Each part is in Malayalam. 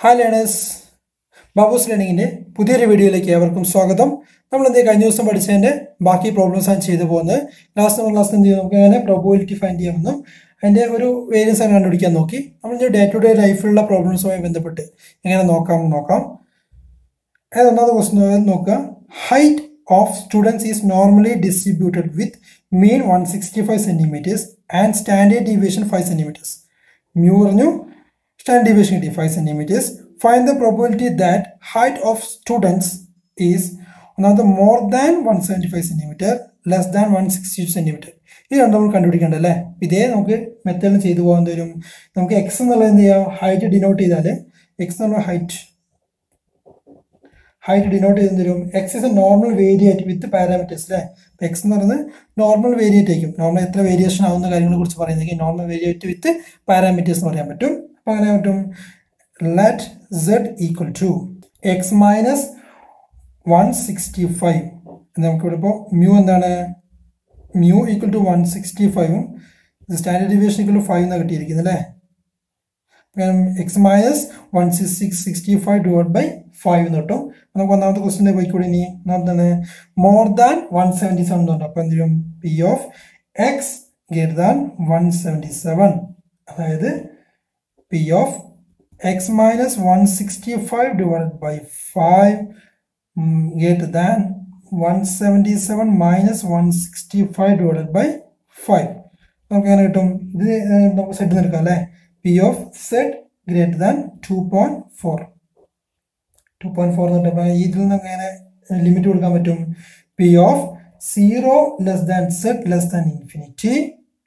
ഹായ് ലേണേഴ്സ് ബാബൂസ് ലേണിങ്ങിൻ്റെ പുതിയൊരു വീഡിയോയിലേക്ക് ഏവർക്കും സ്വാഗതം നമ്മൾ എന്ത് കഴിഞ്ഞ ദിവസം പഠിച്ചതിൻ്റെ ബാക്കി പ്രോബ്ലംസ് ആണ് ചെയ്തു പോകുന്നത് ലാസ്റ്റ് നമ്മൾ ക്ലാസ് എന്ത് ചെയ്യും നമുക്ക് അങ്ങനെ പ്രോബിലിറ്റി ഫൈൻഡ് ചെയ്യാമെന്നും അതിൻ്റെ ഒരു വേരിയൻസ് ആണ് കണ്ടുപിടിക്കാൻ നോക്കി നമ്മൾ ഡേ ടു ഡേ ലൈഫിലുള്ള പ്രോബ്ലംസുമായി ബന്ധപ്പെട്ട് എങ്ങനെ നോക്കാം എന്ന് നോക്കാം അതായത് ഒന്നാമത്തെ ക്വസ്റ്റ്യൻ നോക്കുക height of students is normally distributed with mean one sixty five centimetres and standard deviation five centimetres mu പറഞ്ഞു സ്റ്റാൻഡേർഡ് ഡീവിയേഷൻ കിട്ടി five centimetres find the probability that height of students is ഒന്നാമത് more than one seventy five centimetre less than one sixty two centimetre ഇത് രണ്ടും നമ്മൾ കണ്ടുപിടിക്കേണ്ടത് അല്ലേ ഇതേ നമുക്ക് മെത്തേഡിൽ ചെയ്തു പോകാൻ തരും നമുക്ക് എക്സ് എന്നുള്ളത് എന്ത് ചെയ്യാം ഹൈറ്റ് ഡിനോട്ട് ചെയ്താൽ എക്സ് എന്നുള്ള ഹൈറ്റ് ഹൈറ്റ് ഡിനോട്ട് ചെയ്ത് തരും X is a normal variate with parameters അല്ലേ എക്സ് എന്ന് പറയുന്നത് നോർമൽ വേരിയേറ്റ് ആയിരിക്കും നോർമൽ എത്ര വേരിയേഷൻ ആവുന്ന കാര്യങ്ങളെ കുറിച്ച് പറയുന്നെങ്കിൽ നോർമൽ വേരിയേറ്റ് വിത്ത് പാരാമീറ്റേഴ്സ് എന്ന് പറയാൻ പറ്റും അപ്പോൾ അങ്ങനെ പറ്റും let Z equal to X minus one sixty five നമുക്കിവിടെ ഇപ്പോൾ മ്യൂ എന്താണ് mu equal to one sixty ഫൈവും standard deviation equal to five എന്നാണ് കിട്ടിയിരിക്കുന്നത് അല്ലേ X minus one six six sixty five divide by five എന്ന് കിട്ടും നമുക്ക് ഒന്നാമത്തെ ക്വസ്റ്റിൻ്റെ പോയിക്കൂടി ഇനി എന്താണ് more than one seventy seven എന്ന് അപ്പോൾ എന്ത് ചെയ്യും P of X greater than one seventy seven അതായത് P of X minus one sixty five divide by five greater than one seventy seven minus one sixty five divide by five നമുക്ക് എങ്ങനെ കിട്ടും ഇത് നമുക്ക് സെറ്റ് നിൽക്കാം അല്ലേ P of Z greater than two point four two point four എന്നിട്ട് അപ്പോൾ ഇതിൽ നിന്ന് എങ്ങനെ ലിമിറ്റ് കൊടുക്കാൻ പറ്റും P of zero less than Z less than infinity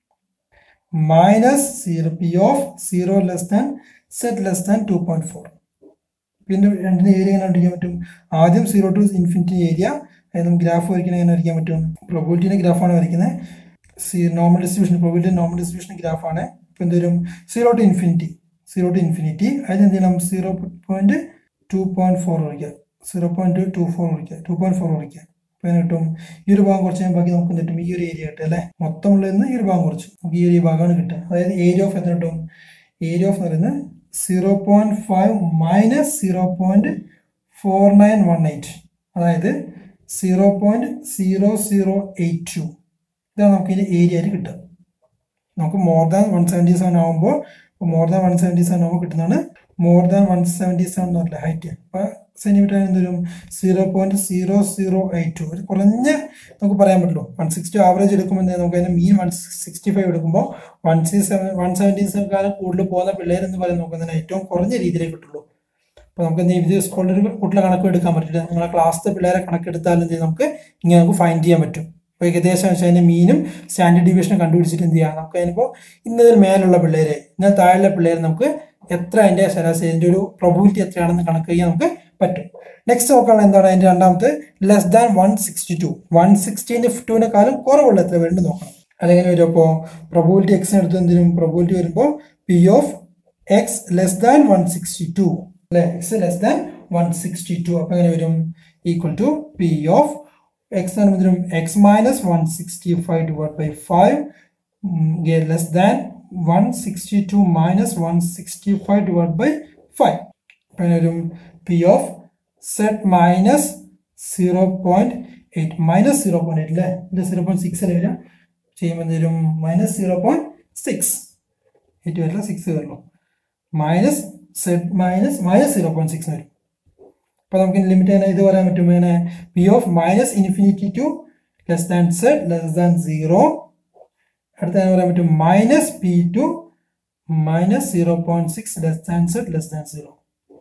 minus zero P of zero less than Z less than two point four പിന്നെ രണ്ടിന് ഏരിയ എങ്ങനെ കണ്ടിരിക്കാൻ പറ്റും ആദ്യം സീറോ ടു ഇൻഫിനിറ്റി ഏരിയ അതായത് നമുക്ക് ഗ്രാഫ് വരയ്ക്കണ എങ്ങനെ വരയ്ക്കാൻ പറ്റും പ്രൊബിലിറ്റിൻ്റെ ഗ്രാഫാണ് വരയ്ക്കുന്നത് see normal distribution probability normal distribution ഗ്രാഫാണ് ഇപ്പോൾ എന്തുവരും zero to infinity zero to infinity അതിന് എന്ത് ചെയ്യണം zero point two point four വിളിക്കുക സീറോ പോയിന്റ് ടു ഫോർ വിളിക്കുക ടു പോയിന്റ് ഫോർ വിളിക്കുക അപ്പോൾ അതിന് കിട്ടും ഈ ഒരു ഭാഗം കുറച്ച് ബാക്കി നമുക്ക് കിട്ടും ഈ ഒരു ഏരിയ കിട്ടും അല്ലേ മൊത്തമുള്ളതിൽ നിന്ന് ഈ ഒരു ഭാഗം കുറച്ച് നമുക്ക് ഈ ഒരു ഭാഗമാണ് കിട്ടുക അതായത് ഏരിയ ഓഫ് എത്ര കിട്ടും ഏരിയ ഓഫ് എന്ന് പറയുന്നത് zero point five minus zero point four nine one eight അതായത് zero point zero zero eight two ഇതാണ് നമുക്ക് ഇതിൻ്റെ ഏരിയ ആയിട്ട് കിട്ടുക നമുക്ക് more than one seventy seven ആകുമ്പോൾ more than one seventy seven ആകുമ്പോൾ കിട്ടുന്നതാണ് more than one seventy seven എന്ന് പറഞ്ഞില്ല ഹൈറ്റ് അപ്പോൾ സെൻറ്റിമീറ്റർ എന്തൊരു zero point zero zero eight two ഒരു കുറഞ്ഞ നമുക്ക് പറയാൻ പറ്റുള്ളൂ വൺ സിക്സ്റ്റി ആവറേജ് എടുക്കുമ്പോൾ നമുക്ക് അതിൻ്റെ മീൻ വൺ സിക്സ്റ്റി ഫൈവ് എടുക്കുമ്പോൾ one C seven one seventy seven കാലം കൂടുതൽ പോകുന്ന പിള്ളേർ എന്ന് പറയുന്നത് നമുക്ക് അതിന് ഏറ്റവും കുറഞ്ഞ രീതിയിലേ കിട്ടുള്ളൂ അപ്പോൾ നമുക്ക് എന്ത് ചെയ്യും ഇത് സ്കൂളിൽ ഒരു കുട്ടികളെ കണക്ക് എടുക്കാൻ പറ്റില്ല നിങ്ങളെ ക്ലാസ്സിലെ പിള്ളേരെ കണക്കെടുത്താൽ എന്ത് ചെയ്യും നമുക്ക് ഇങ്ങനെ നമുക്ക് ഫൈൻഡ് ചെയ്യാൻ പറ്റും അപ്പോൾ ഏകദേശം വെച്ചാൽ അതിൻ്റെ മീനും സ്റ്റാൻഡേർഡ് ഡിവിഷനും കണ്ടുപിടിച്ചിട്ട് എന്ത് ചെയ്യാം നമുക്ക് അതിനിപ്പോൾ ഇന്നതിൽ മേലുള്ള പിള്ളേരെ ഇന്നലെ താഴെയുള്ള പിള്ളേരെ നമുക്ക് എത്ര അതിൻ്റെ ശരാശരി അതിൻ്റെ ഒരു പ്രൊബിലിറ്റി എത്രയാണെന്ന് കണക്ക് ചെയ്യാൻ നമുക്ക് പറ്റും നെക്സ്റ്റ് നോക്കാനുള്ള എന്താണ് അതിൻ്റെ രണ്ടാമത്തെ less than one sixty two one സിക്സ്റ്റീൻ്റെ ടുവിനെക്കാളും കുറവുള്ള എത്ര വേണ്ടി നോക്കണം അതെങ്ങനെ വരും അപ്പോൾ പ്രൊബിലിറ്റി എക്സിന് എടുത്ത് എന്തിനും പ്രൊബിലിറ്റി വരുമ്പോൾ P of X less than one sixty two അല്ലെ X less than one sixty two അപ്പോൾ എങ്ങനെ വരും equal to P of X എന്ന് പറയുമ്പോൾ X minus one sixty five divide by five less than one sixty two minus one sixty five divide by five അപ്പം വരും P of set minus zero point eight minus zero point eight അല്ലേ ഇത് സീറോ പോയിന്റ് സിക്സ് അല്ലേ വരിക ചെയ്യുമ്പോൾ തരും minus zero point six eight വരില്ല സിക്സ് വരുള്ളൂ minus set minus minus zero point six വരും അപ്പോൾ നമുക്ക് ലിമിറ്റ് ചെയ്യാൻ ഇത് പറയാൻ പറ്റും ഇങ്ങനെ P of minus infinity to less than Z less than zero അടുത്ത പറയാൻ പറ്റും minus P to minus zero point six less than Z less than zero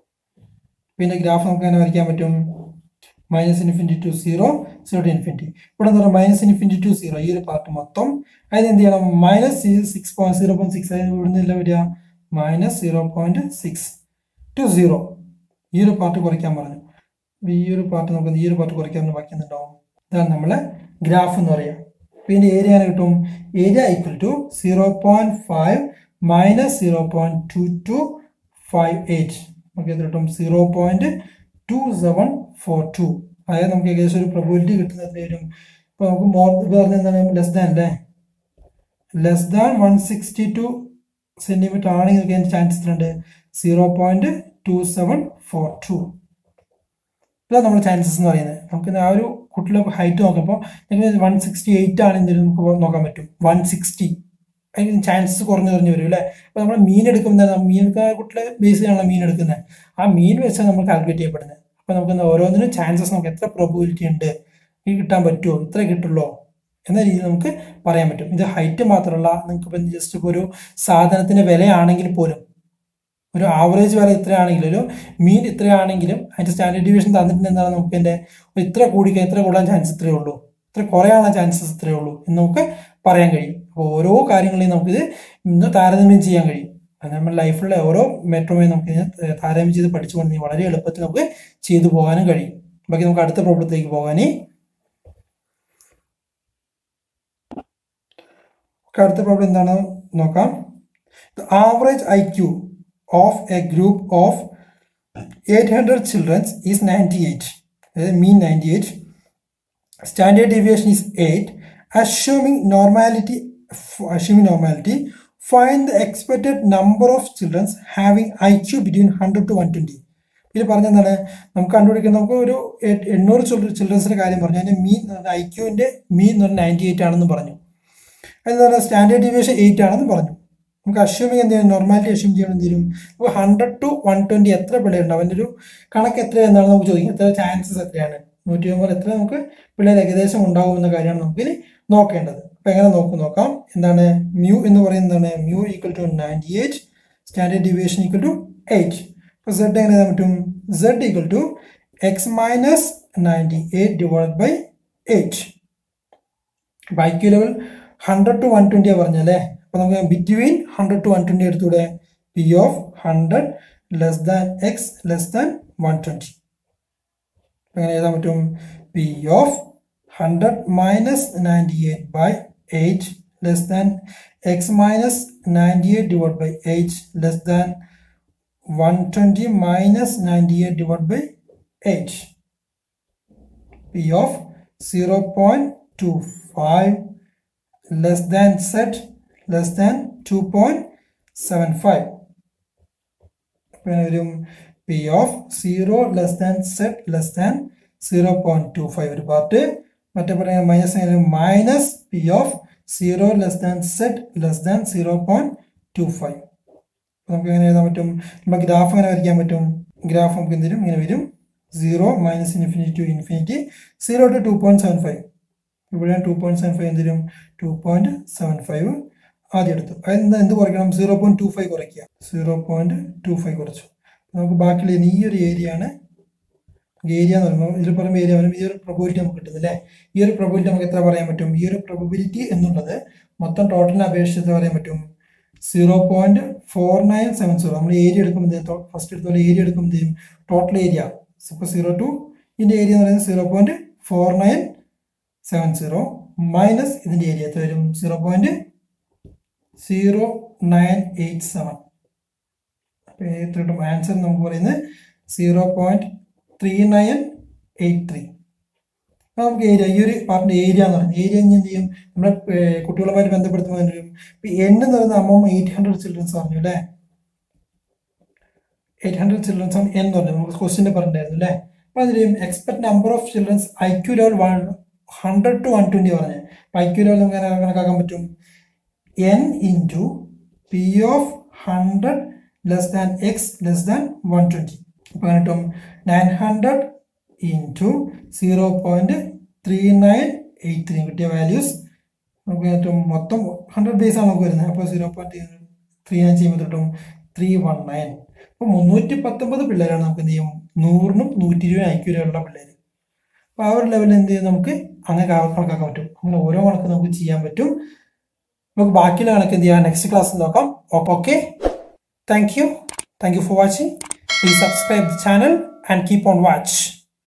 പിന്നെ ഗ്രാഫ് നമുക്ക് എങ്ങനെ വരയ്ക്കാൻ പറ്റും minus infinity to zero zero to infinity ഇവിടെ എന്താ പറയുക മൈനസ് ഇൻഫിനിറ്റി ടു സീറോ ഈ ഒരു പാർട്ട് മൊത്തം അതിന് എന്ത് ചെയ്യണം minus six point zero point six അതിന് ഇവിടുന്ന് ഇല്ല വരിക minus zero point six to zero ഈ ഒരു പാർട്ട് കുറയ്ക്കാൻ പറഞ്ഞു ഈ ഒരു പാർട്ട് നമുക്ക് ഈ ഒരു പാർട്ട് കുറയ്ക്കാൻ ബാക്കി എന്തുണ്ടാവും ഇതാണ് നമ്മളെ ഗ്രാഫ് എന്ന് പറയുക പിന്നെ ഏരിയ കിട്ടും area equal to zero point five minus zero point two two five eight നമുക്ക് എത്ര കിട്ടും zero point two seven four two അതായത് നമുക്ക് ഏകദേശം ഒരു പ്രൊബിലിറ്റി കിട്ടുന്നത് വരും ഇപ്പോൾ നമുക്ക് മോർ പറഞ്ഞ എന്താണ് ലെസ് ദാൻ അല്ലേ less than one sixty two centimetre ആണെങ്കിൽ ചാൻസ് ഉണ്ട് zero point two seven four two ഇതാണ് നമ്മുടെ ചാൻസസ് എന്ന് പറയുന്നത് നമുക്ക് ആ ഒരു കുട്ടിയുടെ ഹൈറ്റ് നോക്കുമ്പോൾ എങ്ങനെ വൺ സിക്സ്റ്റി എയ്റ്റ് ആണെങ്കിലും നമുക്ക് നോക്കാൻ പറ്റും വൺ സിക്സ്റ്റി അതിന് ചാൻസസ് കുറഞ്ഞു കുറഞ്ഞു വരും അല്ലേ അപ്പോൾ നമ്മൾ മീൻ എടുക്കുമ്പോൾ മീൻ എടുക്കുന്ന കുട്ടിയുടെ ബേസ് ചെയ്യാനുള്ള മീൻ എടുക്കുന്നത് ആ മീൻ വെച്ചാണ് നമ്മൾ കാൽക്കുലേറ്റ് ചെയ്യപ്പെടുന്നത് അപ്പോൾ നമുക്ക് ഓരോന്നിനും ചാൻസസ് നമുക്ക് എത്ര പ്രോബിലിറ്റി ഉണ്ട് ഈ കിട്ടാൻ പറ്റുമോ ഇത്ര കിട്ടുള്ളൂ എന്ന രീതിയിൽ നമുക്ക് പറയാൻ പറ്റും ഇത് ഹൈറ്റ് മാത്രമല്ല നിങ്ങൾക്ക് ഇപ്പം ജസ്റ്റ് ഇപ്പോൾ ഒരു സാധനത്തിൻ്റെ വിലയാണെങ്കിൽ പോലും ഒരു ആവറേജ് വില ഇത്രയാണെങ്കിലും ഒരു മീൻ ഇത്രയാണെങ്കിലും അതിൻ്റെ സ്റ്റാൻഡേർഡ് ഡിവിഷൻ തന്നിട്ടുണ്ട് എന്താണ് നമുക്ക് എൻ്റെ ഇത്ര കൂടിക്കാൻ ഇത്ര കൂടാൻ ചാൻസ് ഇത്രയേ ഉള്ളൂ ഇത്ര കുറയാനുള്ള ചാൻസസ് ഇത്രയേ ഉള്ളൂ എന്ന് നമുക്ക് പറയാൻ കഴിയും അപ്പോൾ ഓരോ കാര്യങ്ങളെയും നമുക്കിത് ഇന്ന് താരതമ്യം ചെയ്യാൻ കഴിയും അത് നമ്മുടെ ലൈഫിലെ ഓരോ മെട്രോയും നമുക്ക് ഇതിനെ താരതമ്യം ചെയ്ത് പഠിച്ചുകൊണ്ട് വളരെ എളുപ്പത്തിൽ നമുക്ക് ചെയ്തു പോകാനും കഴിയും ബാക്കി നമുക്ക് അടുത്ത പ്രോബ്ലത്തിലേക്ക് പോകാനേ അടുത്ത പ്രോബ്ലം എന്താണ് നോക്കാം average I Q of a group of eight hundred childrens is ninety eight അതായത് mean ninety eight standard deviation is eight assuming normality assuming normality find the expected number of childrens having I Q between hundred to one twenty ഇത് പറഞ്ഞെന്താണ് നമുക്ക് കണ്ടുപിടിക്കുന്നത് നമുക്ക് ഒരു എണ്ണൂറ് ചിൽഡ്രൻസിൻ്റെ കാര്യം പറഞ്ഞു അതിൻ്റെ മീൻ ഐ ക്യൂവിൻ്റെ മീൻ എന്ന് പറഞ്ഞാൽ നയൻറ്റി എയ്റ്റ് ആണെന്ന് പറഞ്ഞു എന്ന് പറഞ്ഞാൽ സ്റ്റാൻഡേർഡ് ഡീവിയേഷൻ എയ്റ്റ് ആണെന്ന് പറഞ്ഞു നമുക്ക് അഷ്യൂമിങ് എന്ത് ചെയ്യും നോർമാലിറ്റി അഷ്യൂം ചെയ്യണം എന്ത് ചെയ്യും ഇപ്പോൾ ഹൺഡ്രഡ് ടു വൺ ട്വൻറ്റി എത്ര പിള്ളേരുണ്ട് അവൻ്റെ ഒരു കണക്ക് എത്ര എന്നാണ് നമുക്ക് ചോദിക്കുക എത്ര ചാൻസസ് എത്രയാണ് നൂറ്റി ഒമ്പത് എത്ര നമുക്ക് പിള്ളേർ ഏകദേശം ഉണ്ടാവും എന്ന കാര്യമാണ് നമുക്കിനി നോക്കേണ്ടത് അപ്പോൾ എങ്ങനെ നോക്കും നോക്കാം എന്താണ് മ്യൂ എന്ന് പറയുന്നത് എന്താണ് mu equal to ninety eight standard deviation equal to eight അപ്പോൾ സെഡ് എങ്ങനെ എഴുതാൻ പറ്റും Z equal to X minus ninety eight divide by eight by Q level hundred to one ട്വൻറ്റിയാ പറഞ്ഞല്ലേ അപ്പോൾ നമുക്ക് between hundred to one twenty എടുത്തൂടെ P of hundred less than X less than one twenty എങ്ങനെ എഴുതാൻ പറ്റും P of hundred minus ninety eight by eight less than X minus ninety eight divide by eight less than one twenty minus ninety eight divide by eight P of zero point two five less than set less than 2.75 പിന്നെ വരും P of zero less than set less than zero point two five ഒരു പാർട്ട് മറ്റേ പറയുക minus minus P of zero less than set less than zero point two five നമുക്ക് എങ്ങനെ എഴുതാൻ പറ്റും നമ്മുടെ ഗ്രാഫ് എങ്ങനെ വരയ്ക്കാൻ പറ്റും ഗ്രാഫ് നമുക്ക് എന്തിനും ഇങ്ങനെ വരും zero minus infinity to infinity zero to two point seven five ഇവിടെ ടു പോയിന്റ് സെവൻ ഫൈവ് എന്തിനും ടു പോയിന്റ് സെവൻ ഫൈവ് ആദ്യം എടുത്തു അതെന്താ എന്ത് കുറയ്ക്കണം സീറോ പോയിന്റ് ടു ഫൈവ് കുറയ്ക്കുക സീറോ പോയിന്റ് ടു ഫൈവ് കുറച്ചു നമുക്ക് ബാക്കിയുള്ള ഇനി ഈ ഒരു ഏരിയ ആണ് ഏരിയ എന്ന് പറയുമ്പോൾ ഇതിൽ പറയുമ്പോൾ ഏരിയ പറയുമ്പോൾ ഈ ഒരു പ്രൊബിലിറ്റി നമുക്ക് കിട്ടുന്നത് അല്ലേ ഈ ഒരു പ്രൊബിലിറ്റി നമുക്ക് എത്ര പറയാൻ പറ്റും ഈ ഒരു പ്രൊബിലിറ്റി എന്നുള്ളത് മൊത്തം ടോട്ടലിനെ അപേക്ഷിച്ച് എത്ര പറയാൻ പറ്റും zero point four nine seven zero നമ്മൾ ഏരിയ എടുക്കുമ്പോൾ ഫസ്റ്റ് എടുത്തോളം ഏരിയ എടുക്കുമ്പോൾ ടോട്ടൽ ഏരിയ ഇപ്പോൾ സീറോ ടു ഇതിൻ്റെ ഏരിയ എന്ന് പറയുന്നത് zero point four nine seven zero minus ഇതിൻ്റെ ഏരിയ എത്ര വരും zero point zero nine eight seven അപ്പോൾ എത്ര കിട്ടും ആൻസർ നമുക്ക് പറയുന്നത് zero point three nine eight three അപ്പോൾ നമുക്ക് ഏരിയ ഈ ഒരു പാർട്ടിൻ്റെ ഏരിയ എന്ന് പറയുന്നത് ഏരിയ എന്ത് ചെയ്യും നമ്മുടെ കുട്ടികളുമായിട്ട് ബന്ധപ്പെടുത്തുമ്പോൾ വരും ഇപ്പം എൻ എന്ന് പറയുന്ന അമ്മ എയ്റ്റ് ഹൺഡ്രഡ് ചിൽഡ്രൻസ് പറഞ്ഞു അല്ലേ എയ്റ്റ് ഹൺഡ്രഡ് ചിൽഡ്രൻസ് ആണ് എന്ന് പറഞ്ഞു നമുക്ക് ക്വസ്റ്റിൻ്റെ പറഞ്ഞിട്ടുണ്ടായിരുന്നു അല്ലേ അപ്പോൾ അതിൽ expect number of childrens I Q level one hundred to one twenty പറഞ്ഞത് അപ്പോൾ ഐ ക്യു ലെവൽ നമുക്ക് എങ്ങനെ കണക്കാക്കാൻ പറ്റും N into P of hundred less than X less than one twenty അപ്പോൾ കിട്ടും nine hundred into zero point three nine eight three കിട്ടിയ വാല്യൂസ് നമുക്ക് കിട്ടും മൊത്തം ഹൺഡ്രഡ് ബേസ് ആണ് നമുക്ക് വരുന്നത് അപ്പോൾ സീറോ പോയിൻറ്റ് ത്രീ നയൻ ചെയ്യുമ്പോൾ കിട്ടും ത്രീ വൺ നയൻ അപ്പോൾ മുന്നൂറ്റി പത്തൊമ്പത് പിള്ളേരാണ് നമുക്ക് എന്ത് ചെയ്യും നൂറിനും നൂറ്റി ഇരുപതിനും ഐക്യൂരുള്ള പിള്ളേർ അപ്പോൾ ആ ഒരു ലെവലിൽ എന്ത് ചെയ്യും നമുക്ക് അങ്ങനെ കണക്കാക്കാൻ പറ്റും അങ്ങനെ ഓരോ കണക്ക് നമുക്ക് ചെയ്യാൻ പറ്റും നമുക്ക് ബാക്കിയുള്ള കണക്ക് എന്ത് ചെയ്യാം നെക്സ്റ്റ് ക്ലാസ്സിൽ നോക്കാം okay thank you thank you for watching please subscribe the channel and keep on watch